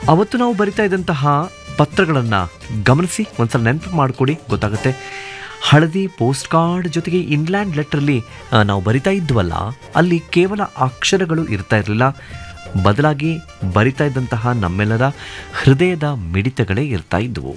ಅವತ್ತು ನಾವು ಬರಿತಾ ಇದ್ದಂತಹ ಪತ್ರಗಳನ್ನು ಗಮನಿಸಿ ಒಂದ್ಸಲ ನೆನಪು ಮಾಡಿಕೊಡಿ ಗೊತ್ತಾಗುತ್ತೆ ಹಳದಿ ಪೋಸ್ಟ್ ಕಾರ್ಡ್ ಜೊತೆಗೆ ಇನ್ಲ್ಯಾಂಡ್ ಲೆಟ್ರಲ್ಲಿ ಆ, ನಾವು ಬರಿತಾ ಇದ್ವಲ್ಲ ಅಲ್ಲಿ ಕೇವಲ ಅಕ್ಷರಗಳು ಇರ್ತಾ ಇರಲಿಲ್ಲ ಬದಲಾಗಿ ಬರಿತಾ ಇದ್ದಂತಹ ನಮ್ಮೆಲ್ಲರ ಹೃದಯದ ಮಿಡಿತಗಳೇ ಇರ್ತಾ ಇದ್ವು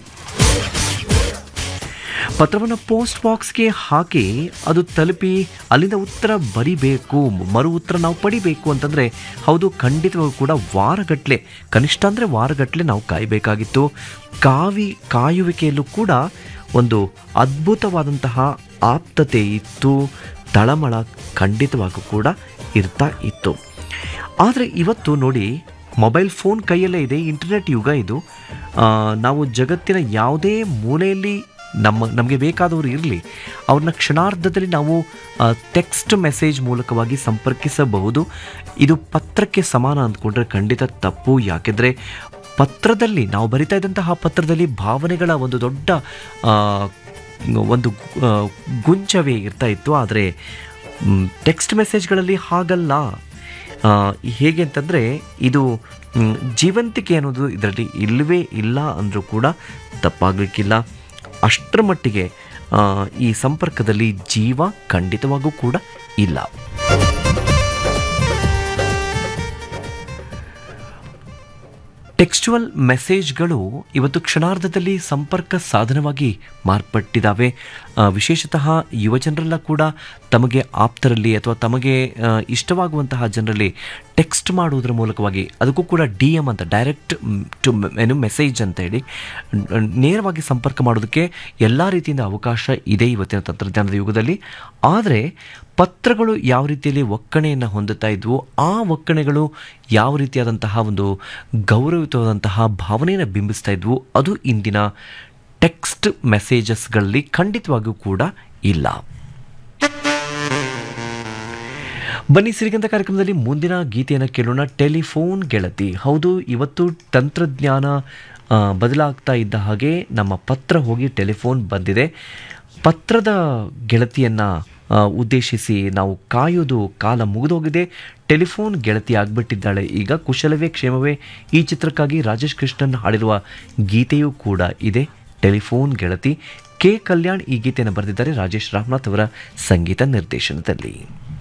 ಪತ್ರವನ್ನು ಪೋಸ್ಟ್ ಬಾಕ್ಸ್ಗೆ ಹಾಕಿ ಅದು ತಲುಪಿ ಅಲ್ಲಿಂದ ಉತ್ತರ ಬರಿಬೇಕು ಮರು ಉತ್ತರ ನಾವು ಪಡಿಬೇಕು ಅಂತಂದರೆ ಹೌದು ಖಂಡಿತವಾಗೂ ಕೂಡ ವಾರಗಟ್ಟಲೆ ಕನಿಷ್ಠ ಅಂದರೆ ವಾರಗಟ್ಟಲೆ ನಾವು ಕಾಯಬೇಕಾಗಿತ್ತು ಕಾವಿ ಕಾಯುವಿಕೆಯಲ್ಲೂ ಕೂಡ ಒಂದು ಅದ್ಭುತವಾದಂತಹ ಆಪ್ತತೆ ಇತ್ತು ತಳಮಳ ಖಂಡಿತವಾಗೂ ಕೂಡ ಇರ್ತಾ ಇತ್ತು ಆದರೆ ಇವತ್ತು ನೋಡಿ ಮೊಬೈಲ್ ಫೋನ್ ಕೈಯಲ್ಲೇ ಇದೆ ಇಂಟರ್ನೆಟ್ ಯುಗ ಇದು ಆ, ನಾವು ಜಗತ್ತಿನ ಯಾವುದೇ ಮೂಲೆಯಲ್ಲಿ ನಮ್ಮ ನಮಗೆ ಬೇಕಾದವರು ಇರಲಿ ಅವ್ರನ್ನ ಕ್ಷಣಾರ್ಧದಲ್ಲಿ ನಾವು ಟೆಕ್ಸ್ಟ್ ಮೆಸೇಜ್ ಮೂಲಕವಾಗಿ ಸಂಪರ್ಕಿಸಬಹುದು ಇದು ಪತ್ರಕ್ಕೆ ಸಮಾನ ಅಂದ್ಕೊಂಡ್ರೆ ಖಂಡಿತ ತಪ್ಪು ಯಾಕೆಂದರೆ ಪತ್ರದಲ್ಲಿ ನಾವು ಬರಿತಾ ಇದ್ದಂತಹ ಪತ್ರದಲ್ಲಿ ಭಾವನೆಗಳ ಒಂದು ದೊಡ್ಡ ಆ, ಒಂದು ಆ, ಗುಂಚವೇ ಇರ್ತಾ ಇತ್ತು ಆದರೆ ಟೆಕ್ಸ್ಟ್ ಮೆಸೇಜ್ಗಳಲ್ಲಿ ಹಾಗಲ್ಲ ಆ, ಹೇಗೆ ಅಂತಂದರೆ ಇದು ಮ್, ಜೀವಂತಿಕೆ ಅನ್ನೋದು ಇದರಲ್ಲಿ ಇಲ್ಲವೇ ಇಲ್ಲ ಅಂದರೂ ಕೂಡ ತಪ್ಪಾಗಲಿಕ್ಕಿಲ್ಲ ಅಷ್ಟರ ಮಟ್ಟಿಗೆ ಆ, ಈ ಸಂಪರ್ಕದಲ್ಲಿ ಜೀವ ಖಂಡಿತವಾಗೂ ಕೂಡ ಇಲ್ಲ ಟೆಕ್ಸ್ಚುವಲ್ ಮೆಸೇಜ್ಗಳು ಇವತ್ತು ಕ್ಷಣಾರ್ಧದಲ್ಲಿ ಸಂಪರ್ಕ ಸಾಧನವಾಗಿ ಮಾರ್ಪಟ್ಟಿದ್ದಾವೆ ಆ, ವಿಶೇಷತಃ ಯುವಜನರೆಲ್ಲ ಕೂಡ ತಮಗೆ ಆಪ್ತರಲ್ಲಿ ಅಥವಾ ತಮಗೆ ಆ, ಇಷ್ಟವಾಗುವಂತಹ ಜನರಲ್ಲಿ ಟೆಕ್ಸ್ಟ್ ಮಾಡುವುದರ ಮೂಲಕವಾಗಿ ಅದಕ್ಕೂ ಕೂಡ ಡಿ ಎಮ್ ಅಂತ ಡೈರೆಕ್ಟ್ ಟು ಏನು ಮೆಸೇಜ್ ಅಂತ ಹೇಳಿ ನ್- ನೇರವಾಗಿ ಸಂಪರ್ಕ ಮಾಡೋದಕ್ಕೆ ಎಲ್ಲ ರೀತಿಯಿಂದ ಅವಕಾಶ ಇದೆ ಇವತ್ತಿನ ತಂತ್ರಜ್ಞಾನದ ಯುಗದಲ್ಲಿ ಆದರೆ ಪತ್ರಗಳು ಯಾವ ರೀತಿಯಲ್ಲಿ ಒಕ್ಕಣೆಯನ್ನು ಹೊಂದುತ್ತಾ ಇದ್ವು ಆ ಒಕ್ಕಣೆಗಳು ಯಾವ ರೀತಿಯಾದಂತಹ ಒಂದು ಗೌರವಯುತವಾದಂತಹ ಭಾವನೆಯನ್ನು ಬಿಂಬಿಸ್ತಾ ಇದ್ವು ಅದು ಇಂದಿನ ಟೆಕ್ಸ್ಟ್ ಮೆಸೇಜಸ್ಗಳಲ್ಲಿ ಖಂಡಿತವಾಗಿಯೂ ಕೂಡ ಇಲ್ಲ ಬನ್ನಿ ಸಿರಿಗಂತ ಕಾರ್ಯಕ್ರಮದಲ್ಲಿ ಮುಂದಿನ ಗೀತೆಯನ್ನು ಕೇಳೋಣ ಟೆಲಿಫೋನ್ ಗೆಳತಿ ಹೌದು ಇವತ್ತು ತಂತ್ರಜ್ಞಾನ ಆ, ಬದಲಾಗ್ತಾ ಇದ್ದ ಹಾಗೆ ನಮ್ಮ ಪತ್ರ ಹೋಗಿ ಟೆಲಿಫೋನ್ ಬಂದಿದೆ ಪತ್ರದ ಗೆಳತಿಯನ್ನು ಉದ್ದೇಶಿಸಿ ನಾವು ಕಾಯೋದು ಕಾಲ ಮುಗಿದೋಗಿದೆ ಟೆಲಿಫೋನ್ ಗೆಳತಿ ಆಗ್ಬಿಟ್ಟಿದ್ದಾಳೆ ಈಗ ಕುಶಲವೇ ಕ್ಷೇಮವೇ ಈ ಚಿತ್ರಕ್ಕಾಗಿ ರಾಜೇಶ್ ಕೃಷ್ಣನ್ ಹಾಡಿರುವ ಗೀತೆಯೂ ಕೂಡ ಇದೆ ಟೆಲಿಫೋನ್ ಗೆಳತಿ ಕೆ ಕಲ್ಯಾಣ್ ಈ ಗೀತೆಯನ್ನು ಬರೆದಿದ್ದಾರೆ ರಾಜೇಶ್ ರಾಮನಾಥ್ ಅವರ ಸಂಗೀತ ನಿರ್ದೇಶನದಲ್ಲಿ